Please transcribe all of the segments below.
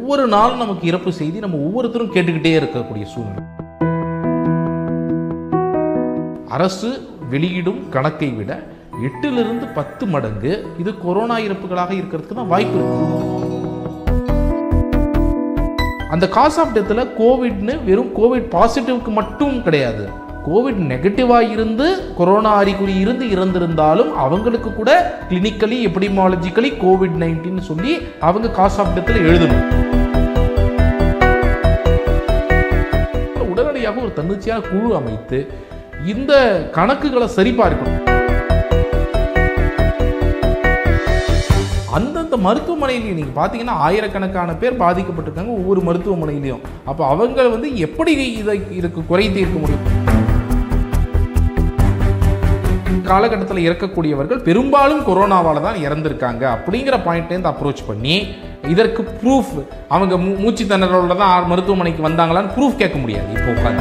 ஒவ்வொரு நாளும் நமக்கு இறப்பு செய்தி நம்ம ஒவ்வொருத்தரும் கேட்டுக்கிட்டே இருக்கக்கூடிய சூழ்நிலை அரசு வெளியிடும் கணக்கை விட எட்டிலிருந்து பத்து மடங்கு இது கொரோனா இறப்புகளாக இருக்கிறதுக்கு தான் வாய்ப்பு இருக்கு அந்த காஸ் ஆஃப் டெத்தில் கோவிட்னு வெறும் கோவிட் பாசிட்டிவ்க்கு மட்டும் கிடையாது கோவிட் நெகட்டிவாக இருந்து கொரோனா அறிகுறி இருந்து இறந்திருந்தாலும் அவங்களுக்கு கூட கிளினிக்கலி எபிடிமாலஜிக்கலி கோவிட் நைன்டீன் சொல்லி அவங்க காஸ் ஆஃப் டெத்தில் எழுதணும் உடனடியாக ஒரு தன்னிச்சையான குழு அமைத்து இந்த கணக்குகளை சரிபார்க்கணும் அந்தந்த மருத்துவமனையிலையும் நீங்கள் பார்த்தீங்கன்னா ஆயிரக்கணக்கான பேர் பாதிக்கப்பட்டிருக்காங்க ஒவ்வொரு மருத்துவமனையிலையும் அப்போ அவங்க வந்து எப்படி இதை இதுக்கு குறை தீர்க்க முடியும் காலகட்டத்தில் இறக்கக்கூடியவர்கள் பெரும்பாலும் கொரோனாவால் தான் இறந்திருக்காங்க அப்படிங்கிற பாயிண்ட்லேருந்து அப்ரோச் பண்ணி இதற்கு ப்ரூஃப் அவங்க மூ மூச்சு திணறலோட தான் மருத்துவமனைக்கு வந்தாங்களான்னு ப்ரூஃப் கேட்க முடியாது இப்போ உட்காந்து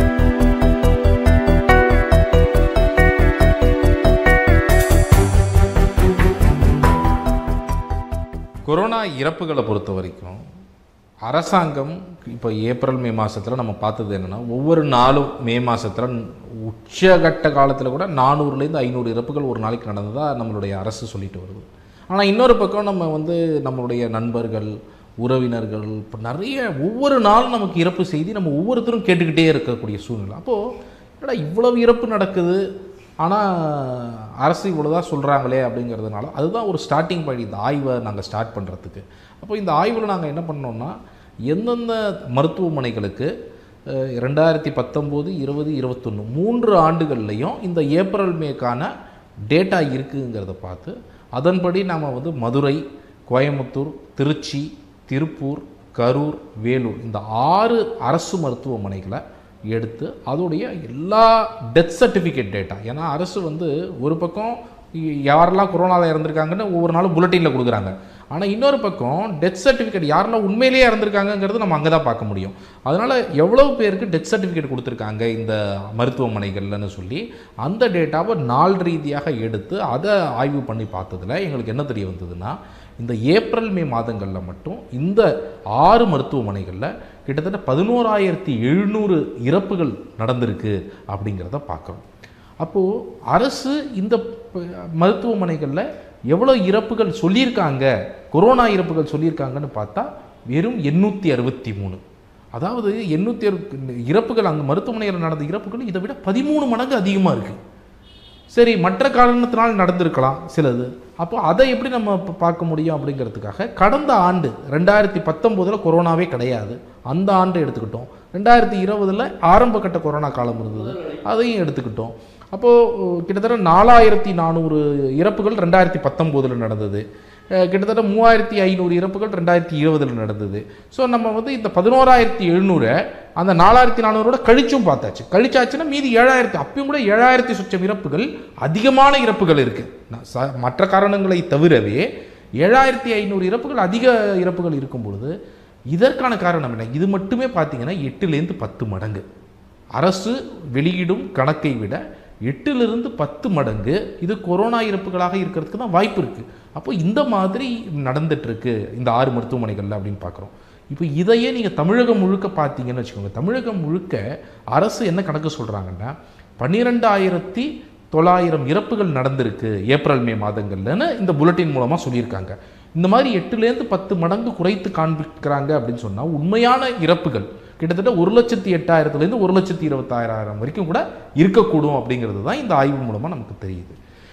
கொரோனா இறப்புகளை பொறுத்த வரைக்கும் அரசாங்கம் இப்போ ஏப்ரல் மே மாதத்தில் நம்ம பார்த்தது என்னென்னா ஒவ்வொரு நாளும் மே மாதத்தில் உச்சகட்ட காலத்தில் கூட நானூறுலேருந்து ஐநூறு இறப்புகள் ஒரு நாளைக்கு நடந்ததாக நம்மளுடைய அரசு சொல்லிட்டு வருது ஆனால் இன்னொரு பக்கம் நம்ம வந்து நம்மளுடைய நண்பர்கள் உறவினர்கள் இப்போ நிறைய ஒவ்வொரு நாளும் நமக்கு இறப்பு செய்தி நம்ம ஒவ்வொருத்தரும் கேட்டுக்கிட்டே இருக்கக்கூடிய சூழ்நிலை அப்போது என்னடா இவ்வளவு இறப்பு நடக்குது ஆனால் அரசு இவ்வளோ தான் சொல்கிறாங்களே அப்படிங்கிறதுனால அதுதான் ஒரு ஸ்டார்டிங் பாயிண்ட் இந்த ஆய்வை நாங்கள் ஸ்டார்ட் பண்ணுறதுக்கு அப்போ இந்த ஆய்வில் நாங்கள் என்ன பண்ணோம்னா எந்தெந்த மருத்துவமனைகளுக்கு அஹ், ரெண்டாயிரத்தி பத்தொம்போது இருபது இருபத்தொன்று மூன்று ஆண்டுகள்லையும் இந்த ஏப்ரல் மேக்கான டேட்டா இருக்குங்கிறத பார்த்து அதன்படி நாம் வந்து மதுரை கோயம்புத்தூர் திருச்சி திருப்பூர் கரூர் வேலூர் இந்த ஆறு அரசு மருத்துவமனைகளை எடுத்து அதோடைய எல்லா டெத் சர்டிஃபிகேட் டேட்டா ஏன்னா அரசு வந்து ஒரு பக்கம் இ- யாரெல்லாம் கொரோனாவில் இறந்துருக்காங்கன்னு ஒவ்வொரு நாளும் புல்லட்டினில் கொடுக்குறாங்க ஆனால் இன்னொரு பக்கம் டெத் சர்டிஃபிகேட் யாரெல்லாம் உண்மையிலேயே இறந்துருக்காங்கங்கிறது நம்ம அங்கே தான் பார்க்க முடியும் அதனால் எவ்வளவு பேருக்கு டெத் சர்டிஃபிகேட் கொடுத்துருக்காங்க இந்த மருத்துவமனைகள்லன்னு சொல்லி அந்த டேட்டாவை நாள் ரீதியாக எடுத்து அதை ஆய்வு பண்ணி பார்த்ததுல எங்களுக்கு என்ன தெரிய வந்ததுன்னா இந்த ஏப்ரல் மே மாதங்களில் மட்டும் இந்த ஆறு மருத்துவமனைகளில் கிட்டத்தட்ட பதினோராயிரத்தி எழுநூறு இறப்புகள் நடந்திருக்கு அப்படிங்கிறத பார்க்குறோம் அப்போது அரசு இந்த ப- மருத்துவமனைகளில் எவ்வளோ இறப்புகள் சொல்லியிருக்காங்க கொரோனா இறப்புகள் சொல்லியிருக்காங்கன்னு பார்த்தா வெறும் எண்ணூற்றி அறுபத்தி மூணு அதாவது எண்ணூற்றி இறப்புகள் அந்த மருத்துவமனையில் நடந்த இறப்புகள் இதை விட பதிமூணு மடங்கு அதிகமாக இருக்குது சரி மற்ற காரணத்தினால் நடந்திருக்கலாம் சிலது அப்போ அதை எப்படி நம்ம இப்போ பார்க்க முடியும் அப்படிங்கிறதுக்காக கடந்த ஆண்டு ரெண்டாயிரத்தி பத்தொம்போதில் கொரோனாவே கிடையாது அந்த ஆண்டு எடுத்துக்கிட்டோம் ரெண்டாயிரத்தி இருபதில் ஆரம்ப கட்ட கொரோனா காலம் இருந்தது அதையும் எடுத்துக்கிட்டோம் அப்போது கிட்டத்தட்ட நாலாயிரத்தி நானூறு இறப்புகள் ரெண்டாயிரத்தி பத்தொம்போதில் நடந்தது அஹ் கிட்டத்தட்ட மூவாயிரத்தி ஐநூறு இறப்புகள் ரெண்டாயிரத்தி இருபதில் நடந்தது ஸோ நம்ம வந்து இந்த பதினோராயிரத்தி எழுநூறை அந்த நாலாயிரத்தி நானூறோட கழிச்சும் பார்த்தாச்சு கழிச்சாச்சுன்னா மீதி ஏழாயிரத்தி அப்பயும் கூட ஏழாயிரத்தி சுச்சம் இறப்புகள் அதிகமான இறப்புகள் இருக்குது மற்ற காரணங்களை தவிரவே ஏழாயிரத்தி ஐநூறு இறப்புகள் அதிக இறப்புகள் இருக்கும் பொழுது இதற்கான காரணம் என்ன இது மட்டுமே பார்த்தீங்கன்னா எட்டுலேருந்து பத்து மடங்கு அரசு வெளியிடும் கணக்கை விட எட்டிலிருந்து பத்து மடங்கு இது கொரோனா இறப்புகளாக இருக்கிறதுக்கு தான் வாய்ப்பு இருக்குது அப்போ இந்த மாதிரி நடந்துட்டு இருக்கு இந்த ஆறு மருத்துவமனைகளில் அப்படின்னு பார்க்குறோம் இப்போ இதையே நீங்கள் தமிழகம் முழுக்க பார்த்தீங்கன்னு வச்சுக்கோங்க தமிழகம் முழுக்க அரசு என்ன கணக்கு சொல்கிறாங்கன்னா பன்னிரெண்டாயிரத்தி தொள்ளாயிரம் இறப்புகள் நடந்திருக்கு ஏப்ரல் மே மாதங்கள்லன்னு இந்த புல்லட்டின் மூலமாக சொல்லியிருக்காங்க இந்த மாதிரி எட்டுலேருந்து பத்து மடங்கு குறைத்து காண்பிக்கிறாங்க அப்படின்னு சொன்னால் உண்மையான இறப்புகள் கிட்டத்தட்ட ஒரு லட்சத்தி எட்டாயிரத்துலேருந்து ஒரு லட்சத்தி இருபத்தாயிரம் வரைக்கும் கூட இருக்கக்கூடும் அப்படிங்கிறது தான் இந்த ஆய்வு மூலமாக நமக்கு தெரியுது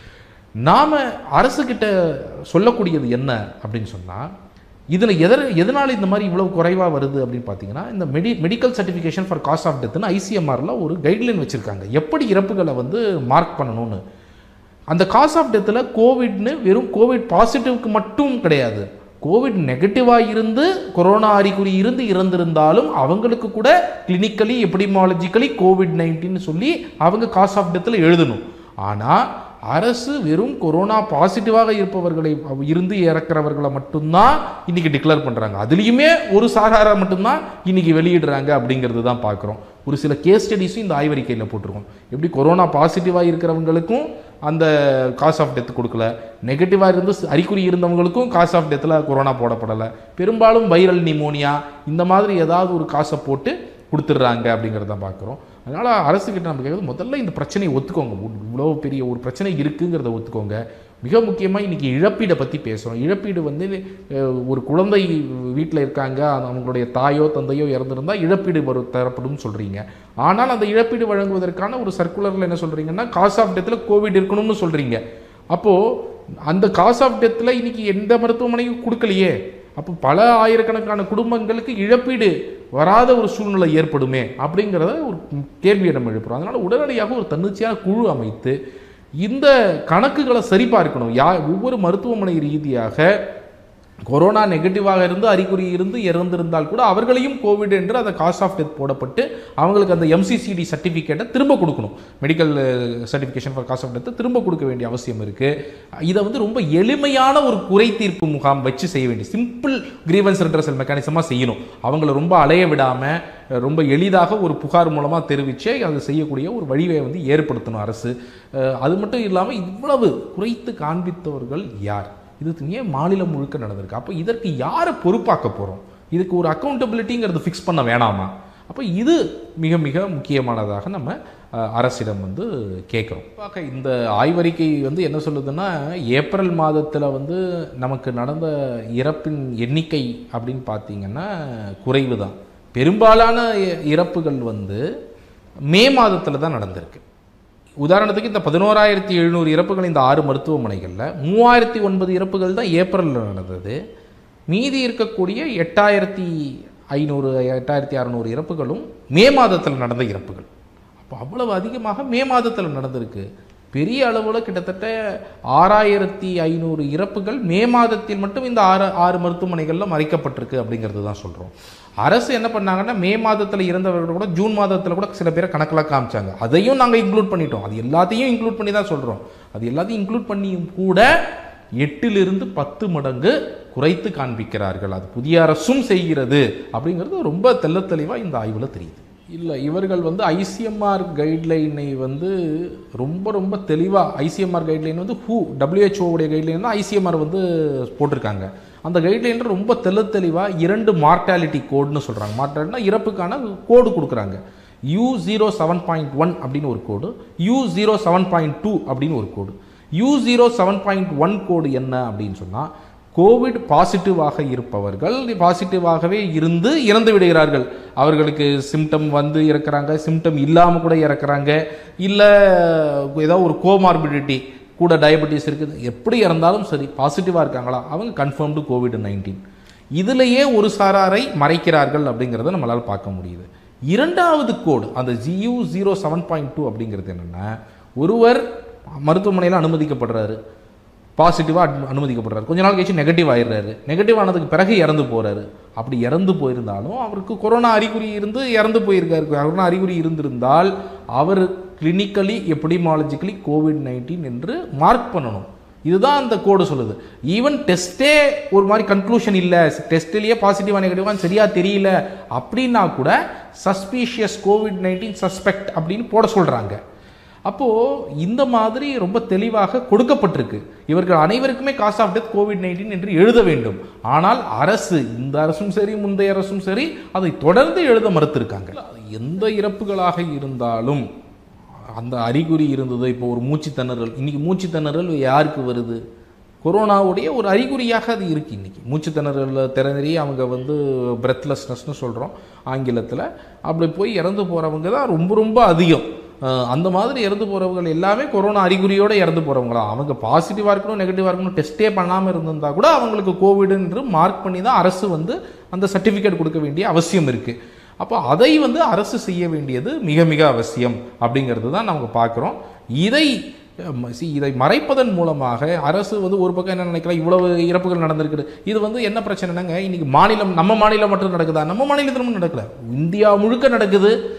நாம் அரசுக்கிட்ட சொல்லக்கூடியது என்ன அப்படின்னு சொன்னால் இதில் எதர் எதனால் இந்த மாதிரி இவ்வளவு குறைவாக வருது அப்படின்னு பார்த்தீங்கன்னா இந்த medi medical certification for cause of டெத்துன்னு ஐசிஎம்ஆரில் ஒரு கைட்லைன் வச்சுருக்காங்க எப்படி இறப்புகளை வந்து மார்க் பண்ணணும்னு அந்த காஸ் ஆஃப் டெத்தில் கோவிட்னு வெறும் கோவிட் பாசிட்டிவ்க்கு மட்டும் கிடையாது கோவிட் நெகட்டிவாக இருந்து கொரோனா அறிகுறி இருந்து இறந்திருந்தாலும் அவங்களுக்கு கூட கிளினிக்கலி எபிடிமாலஜிக்கலி கோவிட் நைன்டீன் சொல்லி அவங்க காஸ் ஆஃப் டெத்தில் எழுதணும் ஆனால் அரசு வெறும் கொரோனா பாசிட்டிவாக இருப்பவர்களை இருந்து இறக்குறவர்களை மட்டும்தான் இன்னைக்கு டிக்ளேர் பண்ணுறாங்க அதுலேயுமே ஒரு சாராரை மட்டும்தான் இன்னைக்கு வெளியிடுறாங்க அப்படிங்கிறது தான் பார்க்குறோம் ஒரு சில கேஸ் ஸ்டடிஸும் இந்த ஆய்வறிக்கையில் போட்டிருக்கோம் எப்படி கொரோனா பாசிட்டிவாக இருக்கிறவங்களுக்கும் அந்த காஸ் ஆஃப் டெத் கொடுக்கல நெகட்டிவாக இருந்து அறிகுறி இருந்தவங்களுக்கும் காஸ் ஆஃப் டெத்தில் கொரோனா போடப்படலை பெரும்பாலும் வைரல் நிமோனியா இந்த மாதிரி ஏதாவது ஒரு காசை போட்டு கொடுத்துட்றாங்க அப்படிங்கிறத பார்க்குறோம் அதனால் அரசுக்கிட்ட நம்ம கேட்குறது முதல்ல இந்த பிரச்சனையை ஒத்துக்கோங்க இவ்வளோ பெரிய ஒரு பிரச்சனை இருக்குங்கிறத ஒத்துக்கோங்க மிக முக்கியமாக இன்றைக்கி இழப்பீடை பற்றி பேசுகிறோம் இழப்பீடு வந்து அஹ், ஒரு குழந்தை வீட்டில் இருக்காங்க அது அவங்களுடைய தாயோ தந்தையோ இறந்துருந்தால் இழப்பீடு வரும் தரப்படும் சொல்கிறீங்க ஆனால் அந்த இழப்பீடு வழங்குவதற்கான ஒரு சர்க்குலரில் என்ன சொல்கிறீங்கன்னா காஸ் ஆஃப் டெத்தில் கோவிட் இருக்கணும்னு சொல்கிறீங்க அப்போது அந்த காஸ் ஆஃப் டெத்தில் இன்னைக்கு எந்த மருத்துவமனையும் கொடுக்கலையே அப்போ பல ஆயிரக்கணக்கான குடும்பங்களுக்கு இழப்பீடு வராத ஒரு சூழ்நிலை ஏற்படுமே அப்படிங்கிறத ஒரு கேள்வியை நம்ம எழுப்புறோம் அதனால் உடனடியாக ஒரு தன்னிச்சையான குழு அமைத்து இந்த கணக்குகளை சரிபார்க்கணும் யா ஒவ்வொரு மருத்துவமனை ரீதியாக கொரோனா நெகட்டிவாக இருந்து அறிகுறி இருந்து இறந்திருந்தால் கூட அவர்களையும் கோவிட் என்று அந்த காஸ் ஆஃப் டெத் போடப்பட்டு அவங்களுக்கு அந்த எம்சிசிடி சர்டிஃபிகேட்டை திரும்ப கொடுக்கணும் medical certification for cause of டெத்தை திரும்ப கொடுக்க வேண்டிய அவசியம் இருக்குது இதை வந்து ரொம்ப எளிமையான ஒரு குறை தீர்ப்பு முகாம் வச்சு செய்ய வேண்டிய சிம்பிள் கிரீவன்ஸ் ரெட்ரஸல் மெக்கானிசமாக செய்யணும் அவங்கள ரொம்ப அலைய விடாமல் ரொம்ப எளிதாக ஒரு புகார் மூலமாக தெரிவித்து அதை செய்யக்கூடிய ஒரு வழியை வந்து ஏற்படுத்தணும் அரசு அஹ் அது மட்டும் இல்லாமல் இவ்வளவு குறைத்து காண்பித்தவர்கள் யார் இது ஏன் மாநிலம் முழுக்க நடந்திருக்கு அப்போ இதற்கு யாரை பொறுப்பாக்க போகிறோம் இதுக்கு ஒரு அக்கௌண்டபிலிட்டிங்கிறது ஃபிக்ஸ் பண்ண வேணாமா அப்போ இது மிக மிக முக்கியமானதாக நம்ம அஹ், அரசிடம் வந்து கேட்குறோம் குறிப்பாக இந்த ஆய்வறிக்கை வந்து என்ன சொல்லுதுன்னா ஏப்ரல் மாதத்தில் வந்து நமக்கு நடந்த இறப்பின் எண்ணிக்கை அப்படின்னு பார்த்தீங்கன்னா குறைவு தான் பெரும்பாலான இ- இறப்புகள் வந்து மே மாதத்தில் தான் நடந்திருக்கு உதாரணத்துக்கு இந்த பதினோராயிரத்தி எழுநூறு இறப்புகள் இந்த ஆறு மருத்துவமனைகளில் மூவாயிரத்தி ஒன்பது இறப்புகள் தான் ஏப்ரலில் நடந்தது மீதி இருக்கக்கூடிய எட்டாயிரத்தி ஐநூறு எட்டாயிரத்தி அறநூறு இறப்புகளும் மே மாதத்தில் நடந்த இறப்புகள் அப்போ அவ்வளவு அதிகமாக மே மாதத்தில் நடந்திருக்கு பெரிய அளவில் கிட்டத்தட்ட ஆறாயிரத்தி ஐநூறு இறப்புகள் மே மாதத்தில் மட்டும் இந்த ஆறு ஆறு மருத்துவமனைகளில் மறைக்கப்பட்டிருக்கு அப்படிங்கிறது தான் சொல்கிறோம் அரசு என்ன பண்ணாங்கன்னா மே மாதத்தில் இறந்தவர்கள் கூட ஜூன் மாதத்தில் கூட சில பேரை கணக்கில் காமிச்சாங்க அதையும் நாங்கள் இன்க்ளூட் பண்ணிட்டோம் அது எல்லாத்தையும் இன்க்ளூட் பண்ணி தான் சொல்கிறோம் அது எல்லாத்தையும் இன்க்ளூட் பண்ணியும் கூட எட்டிலிருந்து பத்து மடங்கு குறைத்து காண்பிக்கிறார்கள் அது புதிய அரசும் செய்கிறது அப்படிங்கிறது ரொம்ப தெள்ளத் தெளிவாக இந்த ஆய்வில் தெரியுது இல்லை இவர்கள் வந்து ஐசிஎம்ஆர் கைட்லைனை வந்து ரொம்ப ரொம்ப தெளிவாக ஐசிஎம்ஆர் கைட்லைன் வந்து ஹூ WHO உடைய கைட்லைன் தான் ஐசிஎம்ஆர் வந்து போட்டிருக்காங்க அந்த கைட்லைனில் ரொம்ப தெள்ளத் தெளிவாக இரண்டு மார்டாலிட்டி கோடுன்னு சொல்கிறாங்க மார்டாலிட்டினா இறப்புக்கான கோடு கொடுக்குறாங்க U zero seven point one அப்படின்னு ஒரு code U zero seven point two அப்படின்னு ஒரு code U zero seven point one code என்ன அப்படின்னு சொன்னால் கோவிட் பாசிட்டிவாக இருப்பவர்கள் பாசிட்டிவாகவே இருந்து இறந்து விடுகிறார்கள் அவர்களுக்கு சிம்டம் வந்து இறக்குறாங்க சிம்டம் இல்லாமல் கூட இறக்குறாங்க இல்லை ஏதோ ஒரு கோமார்பிடிட்டி கூட டயபெட்டிஸ் இருக்குது எப்படி இறந்தாலும் சரி பாசிட்டிவாக இருக்காங்களா அவங்க கன்ஃபார்ம்டு கோவிட் நைன்டீன் இதிலேயே ஒரு சாராரை மறைக்கிறார்கள் அப்படிங்கிறத நம்மளால் பார்க்க முடியுது இரண்டாவது கோடு அந்த U zero seven point two அப்படிங்கிறது என்னென்னா ஒருவர் மருத்துவமனையில் அனுமதிக்கப்படுறாரு பாசிட்டிவாக அனுமதிக்கப்படுறாரு கொஞ்ச நாள் கழிச்சு நெகட்டிவ் ஆயிடுறாரு நெகட்டிவ் ஆனதுக்கு பிறகு இறந்து போகிறாரு அப்படி இறந்து போயிருந்தாலும் அவருக்கு கொரோனா அறிகுறி இருந்து இறந்து போயிருக்காரு கொரோனா அறிகுறி இருந்திருந்தால் அவர் கிளினிக்கலி எபிடிமாலஜிக்கலி கோவிட் நைன்டீன் என்று மார்க் பண்ணணும் இதுதான் அந்த கோடு சொல்லுது ஈவன் டெஸ்ட்டே ஒரு மாதிரி கன்க்ளூஷன் இல்லை டெஸ்ட்லேயே பாசிட்டிவா நெகட்டிவா சரியா தெரியல அப்படின்னா கூட சஸ்பீஷியஸ் கோவிட் நைன்டீன் சஸ்பெக்ட் அப்படின்னு போட சொல்றாங்க அப்போ இந்த மாதிரி ரொம்ப தெளிவாக கொடுக்கப்பட்டிருக்கு இவர்கள் அனைவருக்குமே cause of death covid nineteen என்று எழுத வேண்டும் ஆனால் அரசு இந்த அரசும் சரி முந்தைய அரசும் சரி அதை தொடர்ந்து எழுத மறுத்திருக்காங்க எந்த இறப்புகளாக இருந்தாலும் அந்த அறிகுறி இருந்தது இப்போ ஒரு மூச்சு திணறல் இன்னைக்கு மூச்சு திணறல் யாருக்கு வருது கொரோனாவுடைய ஒரு அறிகுறியாக அது இருக்குது இன்றைக்கி மூச்சு திணறல் திணறி அவங்க வந்து பிரெத்லெஸ்னஸ்னு சொல்கிறோம் ஆங்கிலத்தில் அப்படி போய் இறந்து போகிறவங்க தான் ரொம்ப ரொம்ப அதிகம் அஹ் அந்த மாதிரி இறந்து போகிறவங்க எல்லாமே கொரோனா அறிகுறியோடு இறந்து போகிறவங்களா அவங்க பாசிட்டிவாக இருக்கணும் நெகட்டிவாக இருக்கணும் டெஸ்ட்டே பண்ணாமல் இருந்திருந்தா கூட அவங்களுக்கு கோவிட் என்று மார்க் பண்ணி தான் அரசு வந்து அந்த சர்டிஃபிகேட் கொடுக்க வேண்டிய அவசியம் இருக்குது அப்போ அதை வந்து அரசு செய்ய வேண்டியது மிக மிக அவசியம் அப்படிங்கிறது தான் நம்ம பார்க்குறோம் இதை அஹ், see, இதை மறைப்பதன் மூலமாக அரசு வந்து ஒரு பக்கம் என்ன நினைக்கலாம் இவ்வளவு இறப்புகள் நடந்திருக்குது இது வந்து என்ன பிரச்சனைனாங்க இன்னைக்கு மாநிலம் நம்ம மாநிலம் மட்டும் நடக்குதா நம்ம மாநிலத்தில் மட்டும் நடக்கல இந்தியா முழுக்க நடக்குது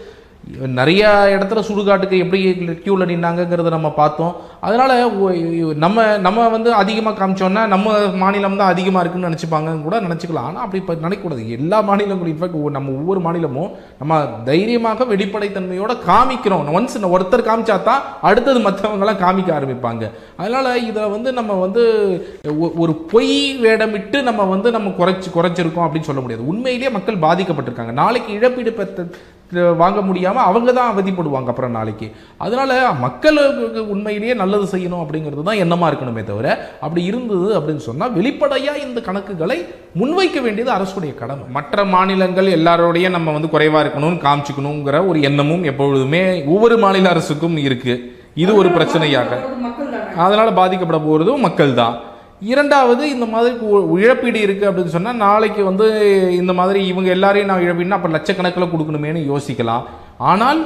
நிறைய இடத்துல சுடுகாட்டுக்கு எப்படி க்யூவில் நின்னாங்கங்கிறத நம்ம பார்த்தோம் அதனால ஒ- நம்ம நம்ம வந்து அதிகமாக காமிச்சோன்னா நம்ம மாநிலம் தான் அதிகமாக இருக்குன்னு நினச்சிப்பாங்கன்னு கூட நினச்சிக்கலாம் ஆனால் அப்படி இப்போ நினைக்கக்கூடாது எல்லா மாநிலங்களும் இன்ஃபேக்ட் நம்ம ஒவ்வொரு மாநிலமும் நம்ம தைரியமாக வெளிப்படைத்தன்மையோட காமிக்கிறோம் ஒன்ஸ் ஒருத்தர் காமிச்சா தான் அடுத்தது மற்றவங்களாம் காமிக்க ஆரம்பிப்பாங்க அதனால இதை வந்து நம்ம வந்து ஒ- ஒரு பொய் வேடமிட்டு நம்ம வந்து நம்ம குறைச்சி குறைச்சிருக்கோம் அப்படின்னு சொல்ல முடியாது உண்மையிலேயே மக்கள் பாதிக்கப்பட்டிருக்காங்க நாளைக்கு இழப்பீடு பெற்ற வாங்க முடியாம அவங்க தான் அவதிப்படுவாங்க அப்புறம் நாளைக்கு அதனால மக்களுக்கு உண்மையிலேயே நல்லது செய்யணும் அப்படிங்கிறது தான் எண்ணமா இருக்கணுமே தவிர அப்படி இருந்தது அப்படின்னு சொன்னா வெளிப்படையா இந்த கணக்குகளை முன்வைக்க வேண்டியது அரசுடைய கடமை மற்ற மாநிலங்கள் எல்லாரோடையும் நம்ம வந்து குறைவா இருக்கணும்னு காமிச்சுக்கணுங்கிற ஒரு எண்ணமும் எப்பொழுதுமே ஒவ்வொரு மாநில அரசுக்கும் இருக்கு இது ஒரு பிரச்சனையாக மக்கள் தானே அதனால பாதிக்கப்பட போகிறதும் மக்கள் தான் இரண்டாவது இந்த மாதிரி கு- இழப்பீடு இருக்கு அப்படின்னு சொன்னா நாளைக்கு வந்து இந்த மாதிரி இவங்க எல்லாரையும் நான் இழப்பீடுனா அப்ப லட்சக்கணக்கில் கொடுக்கணுமேனு யோசிக்கலாம் ஆனால்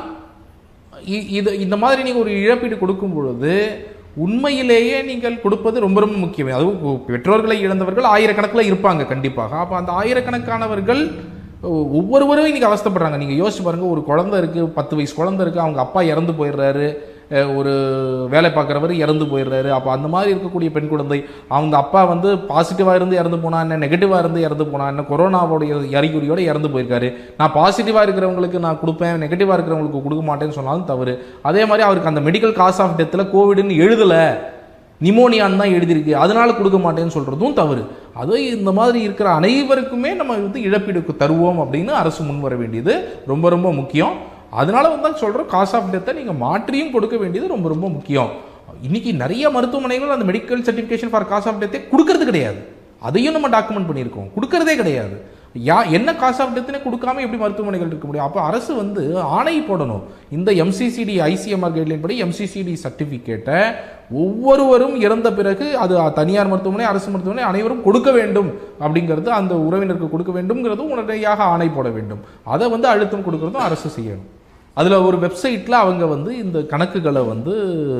இ- இது இந்த மாதிரி நீங்க ஒரு இழப்பீடு கொடுக்கும் பொழுது உண்மையிலேயே நீங்கள் கொடுப்பது ரொம்ப ரொம்ப முக்கியம் அதுவும் கு- பெற்றோர்களை இழந்தவர்கள் ஆயிரக்கணக்கில் இருப்பாங்க கண்டிப்பாக அப்போ அந்த ஆயிரக்கணக்கானவர்கள் ஒ- ஒவ்வொருவரும் இன்னைக்கு அவஸ்தைப்படுறாங்க நீங்க யோசிச்சு பாருங்க ஒரு குழந்தை இருக்கு பத்து வயசு குழந்தை இருக்கு அவங்க அப்பா இறந்து போயிடுறாரு அஹ் ஒரு வேலை பார்க்குறவர் இறந்து போயிடுறாரு அப்போ அந்த மாதிரி இருக்கக்கூடிய பெண் குழந்தை அவங்க அப்பா வந்து பாசிட்டிவாக இருந்து இறந்து போனா என்ன நெகட்டிவாக இருந்து இறந்து போனா என்ன கொரோனாவோடைய அறிகுறியோட இறந்து போயிருக்காரு நான் பாசிட்டிவாக இருக்கிறவங்களுக்கு நான் கொடுப்பேன் நெகட்டிவாக இருக்கிறவங்களுக்கு கொடுக்க மாட்டேன்னு சொன்னாலும் தவறு அதே மாதிரி அவருக்கு அந்த மெடிக்கல் காஸ் ஆஃப் டெத்தில் கோவிட்னு எழுதலை நிமோனியான்னு தான் எழுதியிருக்கு அதனால கொடுக்க மாட்டேன்னு சொல்றதும் தவறு அது இந்த மாதிரி இருக்கிற அனைவருக்குமே நம்ம வந்து இழப்பீடு தருவோம் அப்படின்னு அரசு முன் வர வேண்டியது ரொம்ப ரொம்ப முக்கியம் அதனால வந்து தான் சொல்றோம் காஸ் ஆஃப் டெத்தை நீங்க மாற்றியும் கொடுக்க வேண்டியது ரொம்ப ரொம்ப முக்கியம் இன்னைக்கு நிறைய மருத்துவமனைகள் அந்த medical certification for cause of டெத்தை கொடுக்கறது கிடையாது அதையும் நம்ம டாக்குமெண்ட் பண்ணியிருக்கோம் கொடுக்கறதே கிடையாது யா என்ன காசு ஆஃப் டெத்துனே கொடுக்காம எப்படி மருத்துவமனைகள் இருக்க முடியும் அப்போ அரசு வந்து ஆணை போடணும் இந்த எம்சிசிடி ஐசிஎம்ஆர் கைட்லைன் படி எம்சிசிடி சர்டிஃபிகேட்டை ஒவ்வொருவரும் இறந்த பிறகு அது தனியார் மருத்துவமனை அரசு மருத்துவமனை அனைவரும் கொடுக்க வேண்டும் அப்படிங்கிறது அந்த உறவினருக்கு கொடுக்க வேண்டும்ங்கிறதும் உடனடியாக ஆணை போட வேண்டும் அதை வந்து அழுத்தம் கொடுக்கறதும் அரசு செய்யணும் அதில் ஒரு வெப்சைட்டில் அவங்க வந்து இந்த கணக்குகளை வந்து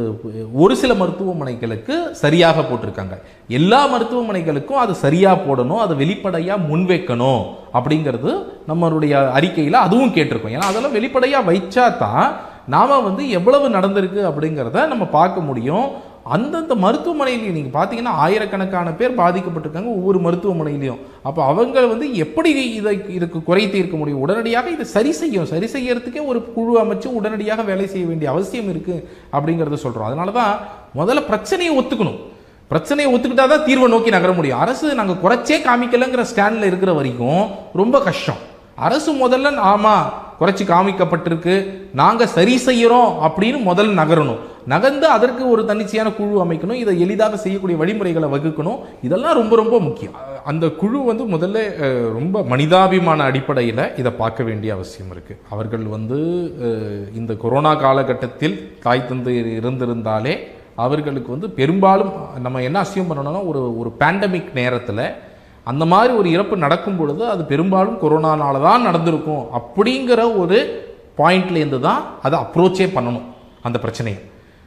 ஒரு சில மருத்துவமனைகளுக்கு சரியாக போட்டிருக்காங்க எல்லா மருத்துவமனைகளுக்கும் அது சரியாக போடணும் அதை வெளிப்படையாக முன்வைக்கணும் அப்படிங்கிறது நம்மளுடைய அறிக்கையில் அதுவும் கேட்டிருக்கோம் ஏன்னா அதெல்லாம் வெளிப்படையாக வைச்சா தான் நாம் வந்து எவ்வளவு நடந்திருக்கு அப்படிங்கிறத நம்ம பார்க்க முடியும் அந்தந்த மருத்துவமனையிலையும் நீங்கள் பார்த்தீங்கன்னா ஆயிரக்கணக்கான பேர் பாதிக்கப்பட்டிருக்காங்க ஒவ்வொரு மருத்துவமனையிலையும் அப்போ அவங்க வந்து எப்படி இதை இதுக்கு குறை தீர்க்க முடியும் உடனடியாக இதை சரி செய்யும் சரி செய்யறதுக்கே ஒரு குழு அமைச்சு உடனடியாக வேலை செய்ய வேண்டிய அவசியம் இருக்கு அப்படிங்கிறத சொல்கிறோம் அதனால தான் முதல்ல பிரச்சனையை ஒத்துக்கணும் பிரச்சனையை ஒத்துக்கிட்டா தான் தீர்வை நோக்கி நகர முடியும் அரசு நாங்கள் குறைச்சே காமிக்கலைங்கிற ஸ்டாண்டில் இருக்கிற வரைக்கும் ரொம்ப கஷ்டம் அரசு முதல்ல ஆமா குறைச்சி காமிக்கப்பட்டிருக்கு நாங்க சரி செய்யறோம் அப்படின்னு முதல்ல நகரணும் நகர்ந்து அதற்கு ஒரு தன்னிச்சையான குழு அமைக்கணும் இதை எளிதாக செய்யக்கூடிய வழிமுறைகளை வகுக்கணும் இதெல்லாம் ரொம்ப ரொம்ப முக்கியம் அந்த குழு வந்து முதல்ல அஹ், ரொம்ப மனிதாபிமான அடிப்படையில் இதை பார்க்க வேண்டிய அவசியம் இருக்கு அவர்கள் வந்து அஹ், இந்த கொரோனா காலகட்டத்தில் தாய் தந்தை இருந்திருந்தாலே அவர்களுக்கு வந்து பெரும்பாலும் நம்ம என்ன அசியம் பண்ணணும்னா ஒரு ஒரு பேண்டமிக் நேரத்தில் அந்த மாதிரி ஒரு இறப்பு நடக்கும் பொழுது அது பெரும்பாலும் கொரோனானால தான் நடந்திருக்கும் அப்படிங்கிற ஒரு பாயிண்ட்லேருந்து தான் அதை அப்ரோச்சே பண்ணணும் அந்த பிரச்சனையை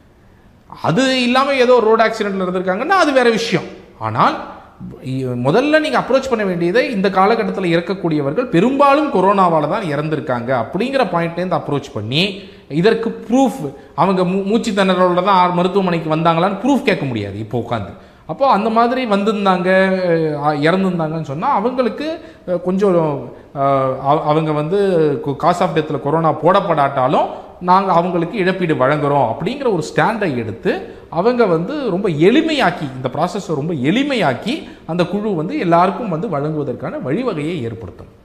அது இல்லாமல் ஏதோ ரோட் ஆக்சிடென்ட்ல இருந்திருக்காங்கன்னா அது வேற விஷயம் ஆனால் இ- முதல்ல நீங்கள் அப்ரோச் பண்ண வேண்டியதை இந்த காலகட்டத்தில் இறக்கக்கூடியவர்கள் பெரும்பாலும் கொரோனாவால தான் இறந்திருக்காங்க அப்படிங்கிற பாயிண்ட்லேருந்து அப்ரோச் பண்ணி இதற்கு ப்ரூஃப் அவங்க மூ மூச்சு திணறலோட தான் ஆ- மருத்துவமனைக்கு வந்தாங்களான்னு ப்ரூஃப் கேட்க முடியாது இப்போ உட்காந்து அப்போ அந்த மாதிரி வந்திருந்தாங்க அஹ், இறந்திருந்தாங்கன்னு சொன்னால் அவங்களுக்கு அஹ், கொஞ்சம் அஹ், அவ- அவங்க வந்து காஸ் ஆஃப் டெத்தில் கொரோனா போடப்படாட்டாலும் நாங்கள் அவங்களுக்கு இழப்பீடு வழங்குறோம் அப்படிங்கிற ஒரு ஸ்டாண்டை எடுத்து அவங்க வந்து ரொம்ப எளிமையாக்கி இந்த ப்ராசஸை ரொம்ப எளிமையாக்கி அந்த குழு வந்து எல்லாருக்கும் வந்து வழங்குவதற்கான வழிவகையை ஏற்படுத்தணும்